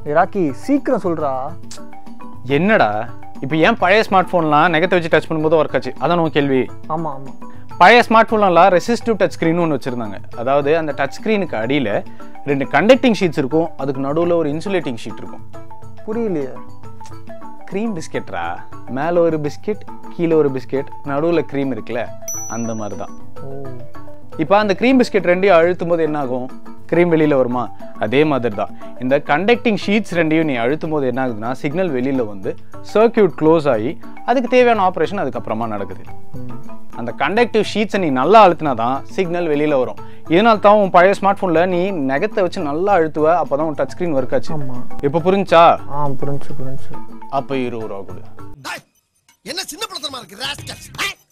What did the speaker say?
ஏய் ராக்கி சீக்கிரம் சொல்றா என்னடா இப்போ ஏன் பழைய ஸ்மார்ட் ஃபோன்லாம் நெகத்தை வச்சு டச் பண்ணும்போது ஒர்க் ஆச்சு அதான் உன் கேள்வி ஆமா ஆமா பழைய ஸ்மார்ட் ஃபோன்லாம் ரெசிஸ்டிவ் டச் ஸ்க்ரீன் ஒன்று வச்சுருந்தாங்க அதாவது அந்த டச் ஸ்க்ரீனுக்கு அடியில் ரெண்டு கண்டக்டிங் ஷீட்ஸ் இருக்கும் அதுக்கு நடுவில் ஒரு இன்சுலேட்டிங் ஷீட் இருக்கும் புரியலையே க்ரீம் பிஸ்கெட்ரா மேலே ஒரு பிஸ்கெட் கீழே ஒரு பிஸ்கெட் நடுவில் க்ரீம் இருக்குல்ல அந்த மாதிரி தான் ஓ இப்போ அந்த க்ரீம் பிஸ்கெட் ரெண்டையும் அழுத்தும் போது என்ன ஆகும் க்ரீம் வெளியில் வருமா அதே மாதிரி தான் இந்த கண்டக்டிங் ஷீட்ஸ் ரெண்டையும் நீ அழுத்தும் போது என்ன ஆகுதுன்னா சிக்னல் வெளியில் வந்து சர்க்கியூட் க்ளோஸ் ஆகி அதுக்கு தேவையான ஆப்ரேஷன் அதுக்கப்புறமா நடக்குது ம். அந்த கண்டக்டிவ் ஷீட்ஸை நீ நல்லா அழுத்தினா தான் சிக்னல் வெளியில் வரும் இதனால தான் உன் பழைய ஸ்மார்ட் ஃபோனில் நீ நெகத்தை வச்சு நல்லா அழுத்துவ அப்போ தான் உன் டச் ஸ்க்ரீன் ஒர்க் ஆச்சு ஆமா இப்போ புரிஞ்சா ஆ புரிஞ்சு புரிஞ்சு அப்போ இருபது ரூபா கொடு என்ன சின்ன படத்தனமா இருக்கு ராஸ்கல்ஸ்